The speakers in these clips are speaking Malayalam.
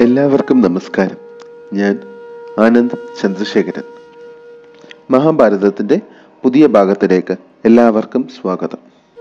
എല്ലാവർക്കും നമസ്കാരം ഞാൻ ആനന്ദ് ചന്ദ്രശേഖരൻ മഹാഭാരതത്തിന്റെ പുതിയ ഭാഗത്തിലേക്ക് എല്ലാവർക്കും സ്വാഗതം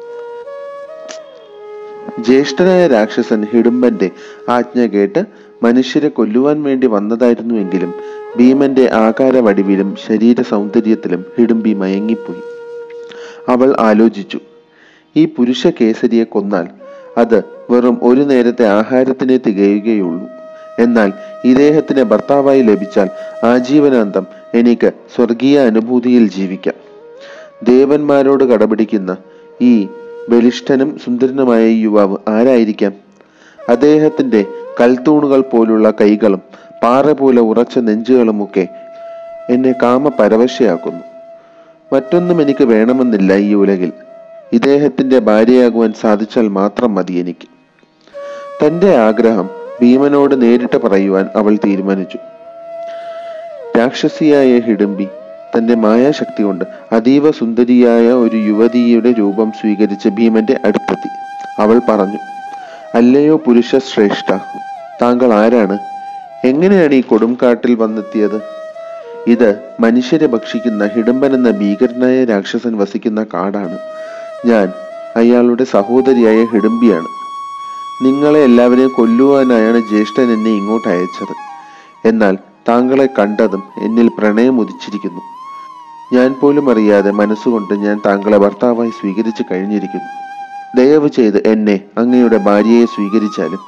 ജ്യേഷ്ഠനായ രാക്ഷസൻ ഹിഡുംബന്റെ ആജ്ഞ കേട്ട് മനുഷ്യരെ കൊല്ലുവാൻ വേണ്ടി വന്നതായിരുന്നുവെങ്കിലും ഭീമന്റെ ആകാര വടിവിലും ശരീര സൗന്ദര്യത്തിലും ഹിഡുംബി മയങ്ങിപ്പോയി അവൾ ആലോചിച്ചു ഈ പുരുഷ കേസരിയെ കൊന്നാൽ അത് വെറും ഒരു നേരത്തെ ആഹാരത്തിനെ തികയുകയുള്ളൂ എന്നാൽ ഇദ്ദേഹത്തിന് ഭർത്താവായി ലഭിച്ചാൽ ആജീവനാന്തം എനിക്ക് സ്വർഗീയ അനുഭൂതിയിൽ ജീവിക്കാം ദേവന്മാരോട് കടപിടിക്കുന്ന ഈ ബലിഷ്ഠനും സുന്ദരനുമായ ഈ യുവാവ് ആരായിരിക്കാം അദ്ദേഹത്തിന്റെ കൽത്തൂണുകൾ പോലുള്ള കൈകളും പാറ പോലെ ഉറച്ച നെഞ്ചുകളുമൊക്കെ എന്നെ കാമ പരവശയാക്കുന്നു മറ്റൊന്നും എനിക്ക് വേണമെന്നില്ല ഈ ഉലകിൽ ഇദ്ദേഹത്തിന്റെ ഭാര്യയാകുവാൻ സാധിച്ചാൽ മാത്രം മതി എനിക്ക് തന്റെ ആഗ്രഹം ഭീമനോട് നേരിട്ട് പറയുവാൻ അവൾ തീരുമാനിച്ചു രാക്ഷസിയായ ഹിഡംബി തന്റെ മായാശക്തി കൊണ്ട് അതീവ സുന്ദരിയായ ഒരു യുവതിയുടെ രൂപം സ്വീകരിച്ച് ഭീമന്റെ അടുത്തെത്തി അവൾ പറഞ്ഞു അല്ലയോ പുരുഷ ശ്രേഷ്ഠ താങ്കൾ ആരാണ് എങ്ങനെയാണ് ഈ കൊടുംകാട്ടിൽ വന്നെത്തിയത് ഇത് മനുഷ്യരെ ഭക്ഷിക്കുന്ന ഹിഡംബൻ എന്ന ഭീകരനായ രാക്ഷസൻ വസിക്കുന്ന കാടാണ് ഞാൻ അയാളുടെ സഹോദരിയായ ഹിഡംബിയാണ് നിങ്ങളെ എല്ലാവരെയും കൊല്ലുവാനായാണ് ജ്യേഷ്ഠൻ എന്നെ ഇങ്ങോട്ട് അയച്ചത് എന്നാൽ താങ്കളെ കണ്ടതും എന്നിൽ പ്രണയം ഉദിച്ചിരിക്കുന്നു ഞാൻ പോലും അറിയാതെ മനസ്സുകൊണ്ട് ഞാൻ താങ്കളെ ഭർത്താവായി സ്വീകരിച്ചു കഴിഞ്ഞിരിക്കുന്നു ദയവ് ചെയ്ത് എന്നെ അങ്ങയുടെ ഭാര്യയെ സ്വീകരിച്ചാലും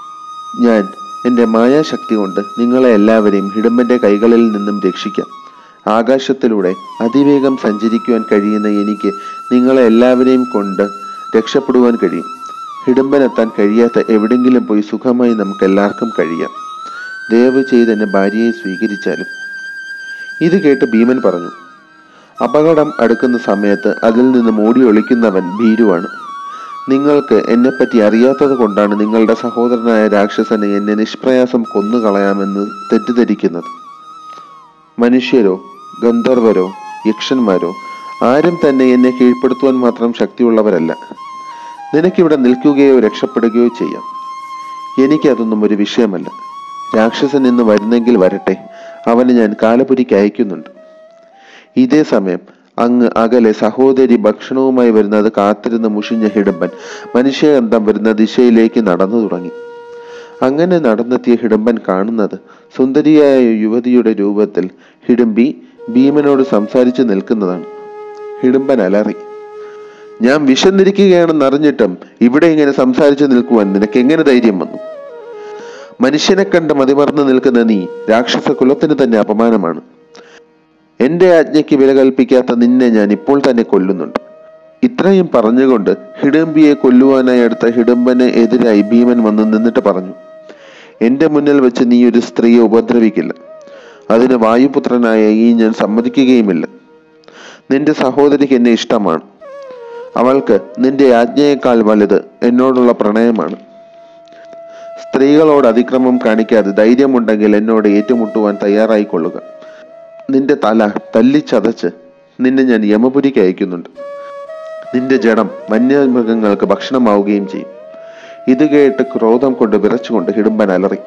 ഞാൻ എൻ്റെ മായാശക്തി കൊണ്ട് നിങ്ങളെ എല്ലാവരെയും ഹിഡമ്പന്റെ കൈകളിൽ നിന്നും രക്ഷിക്കാം ആകാശത്തിലൂടെ അതിവേഗം സഞ്ചരിക്കുവാൻ കഴിയുന്ന എനിക്ക് നിങ്ങളെ എല്ലാവരെയും കൊണ്ട് രക്ഷപ്പെടുവാൻ കഴിയും ഹിഡമ്പനെത്താൻ കഴിയാത്ത എവിടെങ്കിലും പോയി സുഖമായി നമുക്ക് എല്ലാവർക്കും കഴിയാം ദയവ് ചെയ്ത് എന്നെ ഭാര്യയെ സ്വീകരിച്ചാലും ഇത് കേട്ട് ഭീമൻ പറഞ്ഞു അപകടം അടുക്കുന്ന സമയത്ത് അതിൽ നിന്ന് മൂടി ഒളിക്കുന്നവൻ ഭീരുവാണ് നിങ്ങൾക്ക് എന്നെപ്പറ്റി അറിയാത്തത് കൊണ്ടാണ് നിങ്ങളുടെ സഹോദരനായ രാക്ഷസനെ എന്നെ നിഷ്പ്രയാസം കൊന്നുകളയാമെന്ന് തെറ്റിദ്ധരിക്കുന്നത് മനുഷ്യരോ ഗന്ധർവരോ യക്ഷന്മാരോ ആരും തന്നെ എന്നെ കീഴ്പ്പെടുത്തുവാൻ മാത്രം ശക്തിയുള്ളവരല്ല നിനക്കിവിടെ നിൽക്കുകയോ രക്ഷപ്പെടുകയോ ചെയ്യാം എനിക്കതൊന്നും ഒരു വിഷയമല്ല രാക്ഷസൻ ഇന്ന് വരുന്നെങ്കിൽ വരട്ടെ അവനെ ഞാൻ കാലപുരിക്ക് അയക്കുന്നുണ്ട് ഇതേ സമയം അങ്ങ് അകലെ സഹോദരി ഭക്ഷണവുമായി വരുന്നത് കാത്തിരുന്ന് മുഷിഞ്ഞ ഹിഡമ്പൻ മനുഷ്യഗന്ധം വരുന്ന ദിശയിലേക്ക് നടന്നു തുടങ്ങി അങ്ങനെ നടന്നെത്തിയ ഹിഡമ്പൻ കാണുന്നത് സുന്ദരിയായ യുവതിയുടെ രൂപത്തിൽ ഹിഡംബി ഭീമനോട് സംസാരിച്ചു നിൽക്കുന്നതാണ് ഹിഡമ്പൻ അലറി ഞാൻ വിശന്നിരിക്കുകയാണെന്ന് അറിഞ്ഞിട്ടും ഇവിടെ ഇങ്ങനെ സംസാരിച്ചു നിൽക്കുവാൻ നിനക്ക് എങ്ങനെ ധൈര്യം വന്നു മനുഷ്യനെ കണ്ട് മതിമറന്നു നിൽക്കുന്ന നീ രാക്ഷസ കുലത്തിന് തന്നെ അപമാനമാണ് എന്റെ ആജ്ഞയ്ക്ക് വില കൽപ്പിക്കാത്ത നിന്നെ ഞാൻ ഇപ്പോൾ തന്നെ കൊല്ലുന്നുണ്ട് ഇത്രയും പറഞ്ഞുകൊണ്ട് ഹിഡംബിയെ കൊല്ലുവാനായി അടുത്ത ഹിഡംബന് എതിരായി ഭീമൻ വന്ന് നിന്നിട്ട് പറഞ്ഞു എന്റെ മുന്നിൽ വെച്ച് നീ ഒരു സ്ത്രീയെ ഉപദ്രവിക്കില്ല അതിന് വായുപുത്രനായ ഈ ഞാൻ സമ്മതിക്കുകയുമില്ല നിന്റെ സഹോദരിക്ക് എന്നെ ഇഷ്ടമാണ് അവൾക്ക് നിന്റെ ആജ്ഞയേക്കാൾ വലുത് എന്നോടുള്ള പ്രണയമാണ് സ്ത്രീകളോട് അതിക്രമം കാണിക്കാതെ ധൈര്യമുണ്ടെങ്കിൽ എന്നോട് ഏറ്റുമുട്ടുവാൻ തയ്യാറായിക്കൊള്ളുക നിന്റെ തല തല്ലിച്ചതച്ച് നിന്നെ ഞാൻ യമപുരിക്ക് അയക്കുന്നുണ്ട് നിന്റെ ജഡം വന്യമൃഗങ്ങൾക്ക് ഭക്ഷണമാവുകയും ചെയ്യും ഇത് കേട്ട് ക്രോധം കൊണ്ട് വിറച്ചുകൊണ്ട് ഹിഡുമ്പൻ അലറി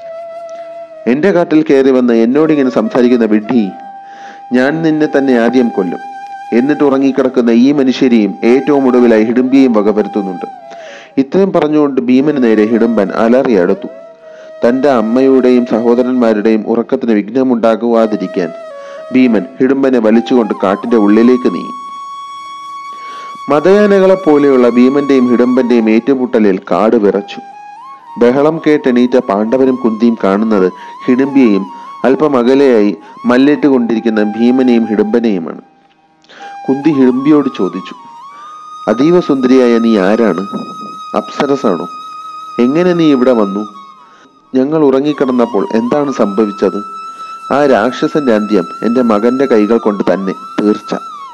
എന്റെ കാട്ടിൽ കയറി വന്ന് എന്നോടിങ്ങനെ സംസാരിക്കുന്ന വിഡ്ഢി ഞാൻ നിന്നെ തന്നെ ആദ്യം കൊല്ലും എന്നിട്ട് ഉറങ്ങിക്കിടക്കുന്ന ഈ മനുഷ്യരെയും ഏറ്റവും ഒടുവിലായി ഹിഡുംബിയെയും വകവരുത്തുന്നുണ്ട് ഇത്രയും പറഞ്ഞുകൊണ്ട് ഭീമന് നേരെ ഹിഡുമ്പൻ അലറി അടുത്തു തന്റെ അമ്മയുടെയും സഹോദരന്മാരുടെയും ഉറക്കത്തിന് വിഘ്നമുണ്ടാകുവാതിരിക്കാൻ ഭീമൻ ഹിഡുമ്പനെ വലിച്ചുകൊണ്ട് കാട്ടിന്റെ ഉള്ളിലേക്ക് നീങ്ങി മതയാനകളെ പോലെയുള്ള ഭീമന്റെയും ഹിഡമ്പന്റെയും ഏറ്റുമുട്ടലിൽ കാട് വിറച്ചു ബഹളം കേട്ടെണീറ്റ പാണ്ഡവരും കുന്തിയും കാണുന്നത് ഹിഡംബിയെയും അല്പം അകലെയായി മല്ലിട്ട് കൊണ്ടിരിക്കുന്ന ഭീമനെയും ഹിഡംബനെയുമാണ് കുന്തി ഹിഡംബിയോട് ചോദിച്ചു അതീവ സുന്ദരിയായ നീ ആരാണ് അപ്സരസാണോ എങ്ങനെ നീ ഇവിടെ വന്നു ഞങ്ങൾ ഉറങ്ങിക്കിടന്നപ്പോൾ എന്താണ് സംഭവിച്ചത് ആ രാക്ഷസന്റെ അന്ത്യം എൻ്റെ മകന്റെ കൈകൾ കൊണ്ട് തന്നെ തീർച്ച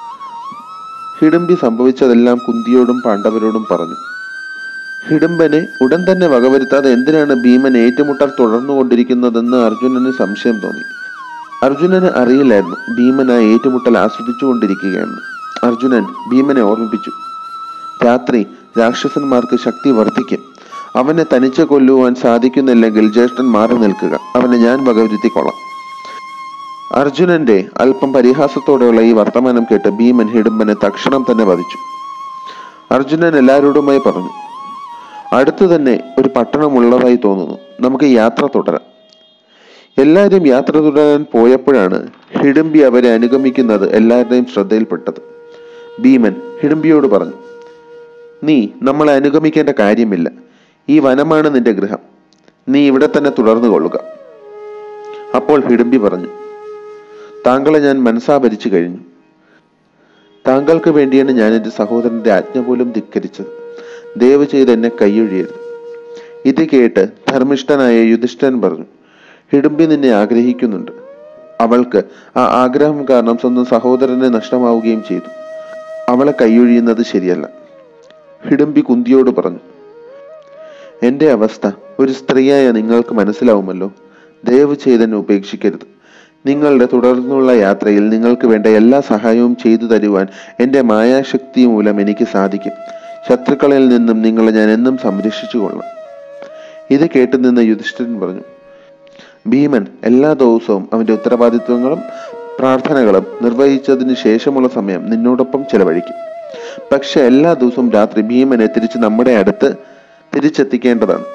ഹിഡംബി സംഭവിച്ചതെല്ലാം കുന്തിയോടും പാണ്ഡവരോടും പറഞ്ഞു ഹിഡംബനെ ഉടൻ തന്നെ വകവരുത്താതെ എന്തിനാണ് ഭീമൻ ഏറ്റുമുട്ടൽ തുടർന്നുകൊണ്ടിരിക്കുന്നതെന്ന് അർജുനന് സംശയം തോന്നി അർജുനന് അറിയില്ലായിരുന്നു ഭീമൻ ആ ഏറ്റുമുട്ടൽ ആസ്വദിച്ചുകൊണ്ടിരിക്കുകയാണ് അർജുനൻ ഭീമനെ ഓർമ്മിപ്പിച്ചു രാത്രി രാക്ഷസന്മാർക്ക് ശക്തി വർദ്ധിക്കും അവനെ തനിച്ച് കൊല്ലുവാൻ സാധിക്കുന്നില്ലെങ്കിൽ ജ്യേഷ്ഠൻ മാറി നിൽക്കുക അവനെ ഞാൻ വകവരുത്തിക്കൊള്ളാം അർജുനന്റെ അല്പം പരിഹാസത്തോടെയുള്ള ഈ വർത്തമാനം കേട്ട് ഭീമൻ ഹിഡുംബനെ തക്ഷണം തന്നെ വധിച്ചു അർജുനൻ എല്ലാവരോടുമായി പറഞ്ഞു അടുത്തു തന്നെ ഒരു പട്ടണമുള്ളതായി തോന്നുന്നു നമുക്ക് യാത്ര തുടരാം എല്ലാവരും യാത്ര തുടരാൻ പോയപ്പോഴാണ് ഹിഡംബി അവരെ അനുഗമിക്കുന്നത് എല്ലാവരുടെയും ശ്രദ്ധയിൽപ്പെട്ടത് ഭീമൻ ഹിഡംബിയോട് പറഞ്ഞു നീ നമ്മളെ അനുഗമിക്കേണ്ട കാര്യമില്ല ഈ വനമാണ് നിന്റെ ഗൃഹം നീ ഇവിടെ തന്നെ തുടർന്നു കൊള്ളുക അപ്പോൾ ഹിഡംബി പറഞ്ഞു താങ്കളെ ഞാൻ മനസ്സാഭരിച്ചു കഴിഞ്ഞു താങ്കൾക്ക് വേണ്ടിയാണ് ഞാൻ എൻ്റെ സഹോദരന്റെ ആജ്ഞ പോലും ധിക്കരിച്ചത് ദയവ് ചെയ്ത് എന്നെ കൈയൊഴിയരുത് ഇത് കേട്ട് ധർമ്മിഷ്ഠനായ യുധിഷ്ഠൻ പറഞ്ഞു ഹിഡുംബി നിന്നെ ആഗ്രഹിക്കുന്നുണ്ട് അവൾക്ക് ആ ആഗ്രഹം കാരണം സ്വന്തം സഹോദരനെ നഷ്ടമാവുകയും ചെയ്തു അവളെ കൈയൊഴിയുന്നത് ശരിയല്ല ഹിഡുംബി കുന്തിയോട് പറഞ്ഞു എന്റെ അവസ്ഥ ഒരു സ്ത്രീയായ നിങ്ങൾക്ക് മനസ്സിലാവുമല്ലോ ദയവ് ചെയ്തെന്നെ ഉപേക്ഷിക്കരുത് നിങ്ങളുടെ തുടർന്നുള്ള യാത്രയിൽ നിങ്ങൾക്ക് വേണ്ട എല്ലാ സഹായവും ചെയ്തു തരുവാൻ എൻ്റെ മായാശക്തി മൂലം എനിക്ക് സാധിക്കും ശത്രുക്കളിൽ നിന്നും നിങ്ങളെ ഞാൻ എന്നും സംരക്ഷിച്ചു കൊള്ളാം ഇത് കേട്ടു നിന്ന യുധിഷ്ഠിരൻ പറഞ്ഞു ഭീമൻ എല്ലാ ദിവസവും അവന്റെ ഉത്തരവാദിത്വങ്ങളും പ്രാർത്ഥനകളും നിർവഹിച്ചതിന് ശേഷമുള്ള സമയം നിന്നോടൊപ്പം ചെലവഴിക്കും പക്ഷെ എല്ലാ ദിവസവും രാത്രി ഭീമനെ തിരിച്ച് നമ്മുടെ അടുത്ത് തിരിച്ചെത്തിക്കേണ്ടതാണ്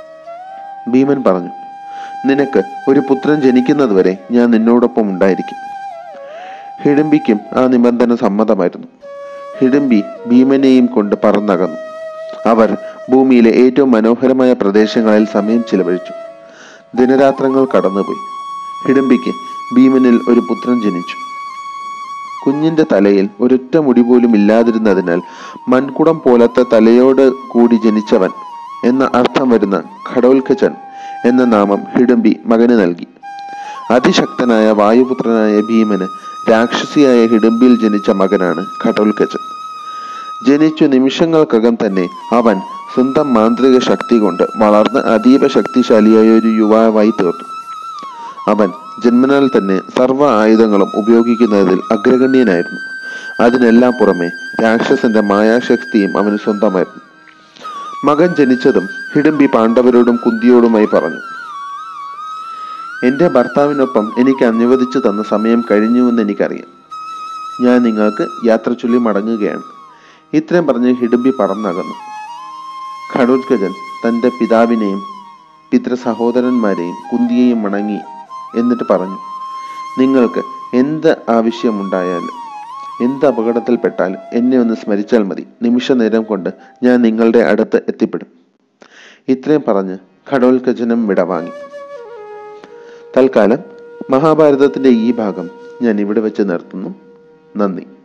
ഭീമൻ പറഞ്ഞു നിനക്ക് ഒരു പുത്രൻ ജനിക്കുന്നതുവരെ ഞാൻ നിന്നോടൊപ്പം ഉണ്ടായിരിക്കും ഹിഡംബിക്കും ആ നിബന്ധന സമ്മതമായിരുന്നു ഹിഡംബി ഭീമനെയും കൊണ്ട് പറന്നകന്നു അവർ ഭൂമിയിലെ ഏറ്റവും മനോഹരമായ പ്രദേശങ്ങളിൽ സമയം ചിലവഴിച്ചു ദിനരാത്രങ്ങൾ കടന്നുപോയി ഹിഡംബിക്ക് ഭീമനിൽ ഒരു പുത്രൻ ജനിച്ചു കുഞ്ഞിന്റെ തലയിൽ ഒരൊറ്റ മുടി പോലും ഇല്ലാതിരുന്നതിനാൽ മൺകുടം പോലത്തെ തലയോട് കൂടി ജനിച്ചവൻ എന്ന അർത്ഥം വരുന്ന ഘടോൽക്കച്ചൻ എന്ന നാമം ഹിഡംബി മകന് നൽകി അതിശക്തനായ വായുപുത്രനായ ഭീമന് രാക്ഷസിയായ ഹിഡംബിയിൽ ജനിച്ച മകനാണ് ഘടോൽക്കച്ചൻ ജനിച്ചു നിമിഷങ്ങൾക്കകം തന്നെ അവൻ സ്വന്തം മാന്ത്രിക ശക്തി കൊണ്ട് വളർന്ന് അതീവ ശക്തിശാലിയായ ഒരു യുവാവായി തീർന്നു അവൻ ജന്മനാൽ തന്നെ സർവ്വ ആയുധങ്ങളും ഉപയോഗിക്കുന്നതിൽ അഗ്രഗണ്യനായിരുന്നു അതിനെല്ലാം പുറമെ രാക്ഷസന്റെ മായാശക്തിയും അവന് സ്വന്തമായിരുന്നു മകൻ ജനിച്ചതും ഹിഡംബി പാണ്ഡവരോടും കുന്തിയോടുമായി പറഞ്ഞു എന്റെ ഭർത്താവിനൊപ്പം എനിക്ക് അനുവദിച്ചു തന്ന സമയം കഴിഞ്ഞുവെന്ന് എനിക്കറിയാം ഞാൻ നിങ്ങൾക്ക് യാത്ര ചൊല്ലി മടങ്ങുകയാണ് ഇത്രയും പറഞ്ഞ് ഹിഡംബി പറന്നകന്നു ഘടോത്കജൻ തന്റെ പിതാവിനെയും പിതൃ സഹോദരന്മാരെയും കുന്തിയെയും വണങ്ങി എന്നിട്ട് പറഞ്ഞു നിങ്ങൾക്ക് എന്ത് ആവശ്യമുണ്ടായാലും എന്ത് അപകടത്തിൽപ്പെട്ടാലും എന്നെ ഒന്ന് സ്മരിച്ചാൽ മതി നിമിഷ നേരം കൊണ്ട് ഞാൻ നിങ്ങളുടെ അടുത്ത് എത്തിപ്പെടും ഇത്രയും പറഞ്ഞ് ഘടോത്കജനം വിടവാങ്ങി തൽക്കാലം മഹാഭാരതത്തിന്റെ ഈ ഭാഗം ഞാൻ ഇവിടെ വെച്ച് നിർത്തുന്നു നന്ദി